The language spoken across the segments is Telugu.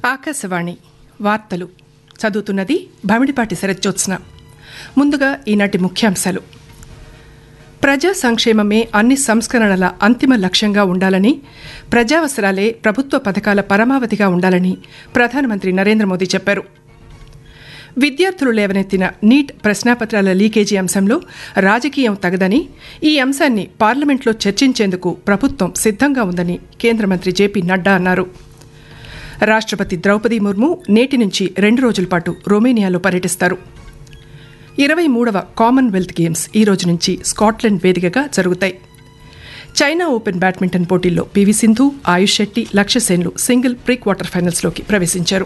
ఆకాశవాణి వార్తలు చదువుతున్నది భమిడిపాటి శరజ్జోత్స్న ముందుగా ఈనాటి ముఖ్యాంశాలు ప్రజా సంక్షేమమే అన్ని సంస్కరణల అంతిమ లక్ష్యంగా ఉండాలని ప్రజావసరాలే ప్రభుత్వ పథకాల పరమావధిగా ఉండాలని ప్రధానమంత్రి నరేంద్ర మోదీ చెప్పారు విద్యార్థులు లేవనెత్తిన నీట్ ప్రశ్నాపత్రాల లీకేజీ అంశంలో రాజకీయం తగదని ఈ అంశాన్ని పార్లమెంట్లో చర్చించేందుకు ప్రభుత్వం సిద్ధంగా ఉందని కేంద్ర మంత్రి జేపీ నడ్డా అన్నారు రాష్ట్రపతి ద్రౌపది ముర్ము నేటి నుంచి రెండు రోజుల పాటు రొమేనియాలో పర్యటిస్తారు ఇరవై మూడవ కామన్వెల్త్ గేమ్స్ ఈ రోజు నుంచి స్కాట్లాండ్ వేదికగా జరుగుతాయి చైనా ఓపెన్ బ్యాడ్మింటన్ పోటీల్లో పివి సింధు ఆయుష్ శెట్టి లక్ష్య సేన్లు సింగిల్ ప్రీ క్వార్టర్ ఫైనల్స్లోకి ప్రవేశించారు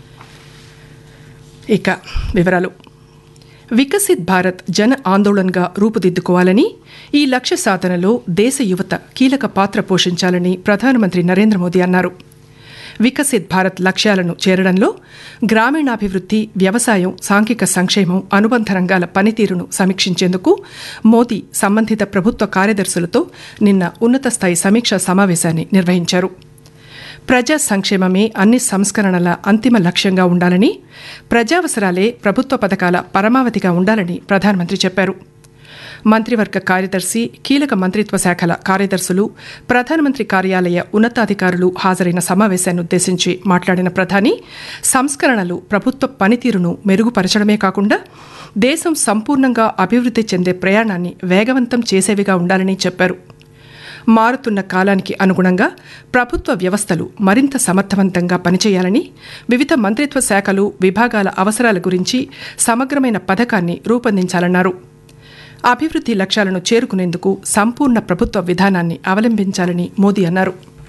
ఇక వివరాలు వికసిత్ భారత్ జన ఆందోళన్గా రూపుదిద్దుకోవాలని ఈ లక్ష్య సాధనలో దేశ యువత కీలక పాత్ర పోషించాలని ప్రధానమంత్రి నరేంద్ర మోదీ అన్నారు వికసిత్ భారత్ లక్ష్యాలను చేరడంలో గ్రామీణాభివృద్ధి వ్యవసాయం సాంఘిక సంక్షేమం అనుబంధ రంగాల పనితీరును సమీక్షించేందుకు మోదీ సంబంధిత ప్రభుత్వ కార్యదర్శులతో నిన్న ఉన్నత స్థాయి సమీక్షా సమావేశాన్ని నిర్వహించారు ప్రజా సంక్షేమమే అన్ని సంస్కరణల అంతిమ లక్ష్యంగా ఉండాలని ప్రజావసరాలే ప్రభుత్వ పథకాల పరమావధిగా ఉండాలని ప్రధానమంత్రి చెప్పారు మంత్రివర్గ కార్యదర్శి కీలక మంత్రిత్వ శాఖల కార్యదర్శులు ప్రధానమంత్రి కార్యాలయ ఉన్నతాధికారులు హాజరైన సమావేశాన్ని ఉద్దేశించి మాట్లాడిన ప్రధాని సంస్కరణలు ప్రభుత్వ పనితీరును మెరుగుపరచడమే కాకుండా దేశం సంపూర్ణంగా అభివృద్ధి చెందే ప్రయాణాన్ని వేగవంతం చేసేవిగా ఉండాలని చెప్పారు మారుతున్న కాలానికి అనుగుణంగా ప్రభుత్వ వ్యవస్థలు మరింత సమర్థవంతంగా పనిచేయాలని వివిధ మంత్రిత్వ శాఖలు విభాగాల అవసరాల గురించి సమగ్రమైన పథకాన్ని రూపొందించాలన్నారు అభివృద్ధి లక్ష్యాలను చేరుకునేందుకు సంపూర్ణ ప్రభుత్వ విధానాన్ని అవలంబించాలని మోదీ అన్నారు